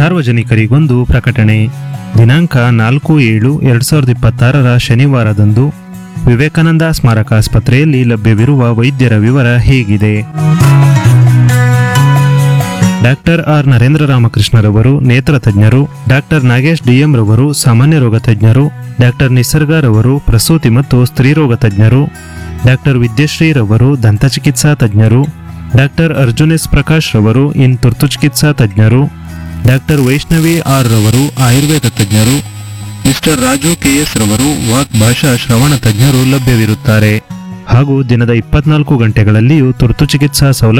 ಸಾರ್ವಜನಿಕರಿಗೊಂದು ಪ್ರಕಟಣೆ ದಿನಾಂಕ ನಾಲ್ಕು ಏಳು ಎರಡ್ ಸಾವಿರದ ಇಪ್ಪತ್ತಾರರ ಶನಿವಾರದಂದು ವಿವೇಕಾನಂದ ಸ್ಮಾರಕ ಆಸ್ಪತ್ರೆಯಲ್ಲಿ ಲಭ್ಯವಿರುವ ವೈದ್ಯರ ವಿವರ ಹೇಗಿದೆ ಡಾಕ್ಟರ್ ಆರ್ ನರೇಂದ್ರ ರಾಮಕೃಷ್ಣರವರು ನೇತ್ರ ತಜ್ಞರು ಡಾಕ್ಟರ್ ನಾಗೇಶ್ ಡಿಎಂ ರವರು ಸಾಮಾನ್ಯ ರೋಗ ತಜ್ಞರು ಡಾಕ್ಟರ್ ನಿಸರ್ಗರವರು ಪ್ರಸೂತಿ ಮತ್ತು ಸ್ತ್ರೀರೋಗ ತಜ್ಞರು ಡಾಕ್ಟರ್ ವಿದ್ಯಶ್ರೀ ರವರು ದಂತಚಿಕಿತ್ಸಾ ತಜ್ಞರು ಡಾಕ್ಟರ್ ಅರ್ಜುನ್ ಎಸ್ ಪ್ರಕಾಶ್ ರವರು ಇನ್ ತುರ್ತು ಚಿಕಿತ್ಸಾ ತಜ್ಞರು ಡಾಕ್ಟರ್ ವೈಷ್ಣವಿ ಆರ್ ರವರು ಆಯುರ್ವೇದ ತಜ್ಞರು ಮಿಸ್ಟರ್ ರಾಜು ಕೆಎಸ್ ರವರು ವಾಕ್ ಭಾಷಾ ಶ್ರವಣ ತಜ್ಞರು ಲಭ್ಯವಿರುತ್ತಾರೆ ಹಾಗೂ ದಿನದ ಇಪ್ಪತ್ನಾಲ್ಕು ಗಂಟೆಗಳಲ್ಲಿಯೂ ತುರ್ತು ಚಿಕಿತ್ಸಾ ಸೌಲಭ್ಯ